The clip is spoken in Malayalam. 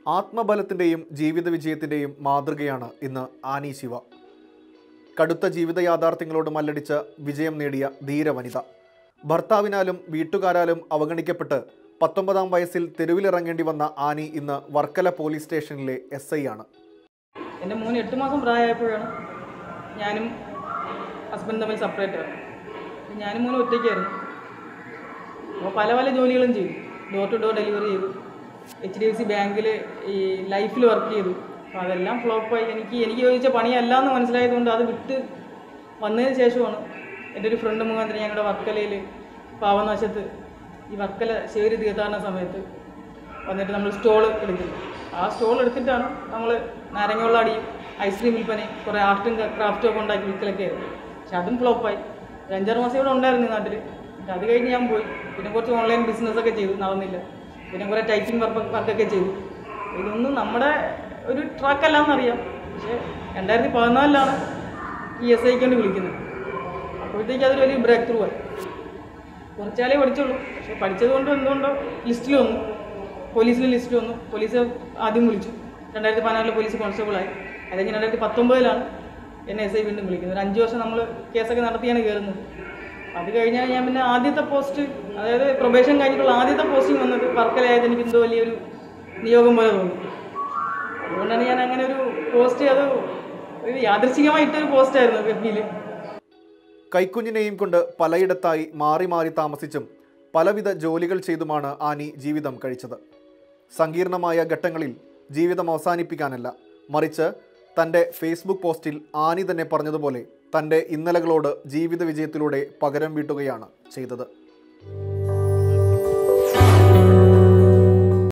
ആത്മബലത്തിൻ്റെയും ജീവിത വിജയത്തിൻ്റെയും മാതൃകയാണ് ഇന്ന് ആനി ശിവ കടുത്ത ജീവിത യാഥാർത്ഥ്യങ്ങളോട് മല്ലടിച്ച് വിജയം നേടിയ ധീരവനിത ഭർത്താവിനാലും വീട്ടുകാരാലും അവഗണിക്കപ്പെട്ട് പത്തൊമ്പതാം വയസ്സിൽ തെരുവിലിറങ്ങേണ്ടി വന്ന ആനി ഇന്ന് വർക്കല പോലീസ് സ്റ്റേഷനിലെ എസ് ഐ ആണ് എൻ്റെ മോന് എട്ട് മാസം പ്രായമായപ്പോഴാണ് ഞാനും ഹസ്ബൻഡ് തമ്മിൽ സെപ്പറേറ്റ് ആയി ഞാനും മോനും ഒറ്റയ്ക്കായിരുന്നു അപ്പോൾ പല പല ജോലികളും ചെയ്തു ഡോർ ടു ഡോർ ഡെലിവറി ചെയ്തു എച്ച് ഡി എഫ് സി ബാങ്കിൽ ഈ ലൈഫിൽ വർക്ക് ചെയ്തു അപ്പോൾ അതെല്ലാം ഫ്ലോപ്പായി എനിക്ക് എനിക്ക് ചോദിച്ച പണിയല്ല എന്ന് മനസ്സിലായതുകൊണ്ട് അത് വിട്ട് വന്നതിന് ശേഷമാണ് എൻ്റെ ഒരു ഫ്രണ്ട് മുഖാന്തരം ഞങ്ങളുടെ വർക്കലയിൽ പാവനാശത്ത് ഈ വർക്കല ശേരി തീർത്ഥാടന സമയത്ത് വന്നിട്ട് നമ്മൾ സ്റ്റോൾ എടുക്കുന്നു ആ സ്റ്റോൾ എടുത്തിട്ടാണ് നമ്മൾ നാരങ്ങവെള്ളടിയും ഐസ്ക്രീം വിൽപ്പനയും കുറേ ആർട്ടും ക്രാഫ്റ്റും ഒക്കെ ഉണ്ടാക്കി വിൽക്കലൊക്കെ ആയിരുന്നു പക്ഷെ അതും ഫ്ലോപ്പായി ഒരു അഞ്ചാറ് മാസം ഇവിടെ ഉണ്ടായിരുന്നു ഈ നാട്ടിൽ എന്നിട്ട് അത് കഴിഞ്ഞ് ഞാൻ പോയി പിന്നെ കുറച്ച് ഓൺലൈൻ ബിസിനസ്സൊക്കെ ചെയ്തു നടന്നില്ല പിന്നെ കുറേ ടൈപ്പിംഗ് വർക്ക് വർക്കൊക്കെ ചെയ്തു ഇതൊന്നും നമ്മുടെ ഒരു ട്രാക്കല്ല എന്നറിയാം പക്ഷേ രണ്ടായിരത്തി പതിനാലിലാണ് ഈ എസ് ഐക്ക് വേണ്ടി വിളിക്കുന്നത് അപ്പോഴത്തേക്ക് അതൊരു വലിയ ബ്രേക്ക് ത്രൂ ആയി കുറച്ചാലേ പഠിച്ചുള്ളൂ പക്ഷേ പഠിച്ചത് കൊണ്ട് എന്തുകൊണ്ടോ ലിസ്റ്റിൽ വന്നു പോലീസിൽ ലിസ്റ്റ് വന്നു പോലീസ് ആദ്യം വിളിച്ചു രണ്ടായിരത്തി പതിനാറിൽ പോലീസ് കോൺസ്റ്റബിളായി അത് കഴിഞ്ഞ് രണ്ടായിരത്തി പത്തൊമ്പതിലാണ് എന്നെ എസ് ഐ വീണ്ടും വിളിക്കുന്നത് ഒരു അഞ്ച് വർഷം നമ്മൾ കേസൊക്കെ നടത്തിയാണ് കയറുന്നത് അത് കഴിഞ്ഞാൽ ഞാൻ പിന്നെ ആദ്യത്തെ പോസ്റ്റ് അതായത് പ്രൊബേഷൻ കഴിഞ്ഞിട്ടുള്ള ആദ്യത്തെ പോസ്റ്റിംഗ് വന്നത് വർക്കലായത് എനിക്ക് എന്തോ വലിയൊരു നിയോഗം പോലെ തോന്നി അതുകൊണ്ടാണ് ഞാൻ അങ്ങനെ ഒരു പോസ്റ്റ് അത് ഒരു യാദൃച്ഛികമായിട്ടൊരു പോസ്റ്റായിരുന്നു എഫ് ബിയിൽ കൈക്കുഞ്ഞിനെയും കൊണ്ട് പലയിടത്തായി മാറി മാറി താമസിച്ചും പലവിധ ജോലികൾ ചെയ്തുമാണ് ആനി ജീവിതം കഴിച്ചത് സങ്കീർണമായ ഘട്ടങ്ങളിൽ ജീവിതം അവസാനിപ്പിക്കാനല്ല മറിച്ച് തൻ്റെ ഫേസ്ബുക്ക് പോസ്റ്റിൽ ആനി തന്നെ പറഞ്ഞതുപോലെ തൻ്റെ ഇന്നലകളോട് ജീവിത വിജയത്തിലൂടെ പകരം വീട്ടുകയാണ് ചെയ്തത്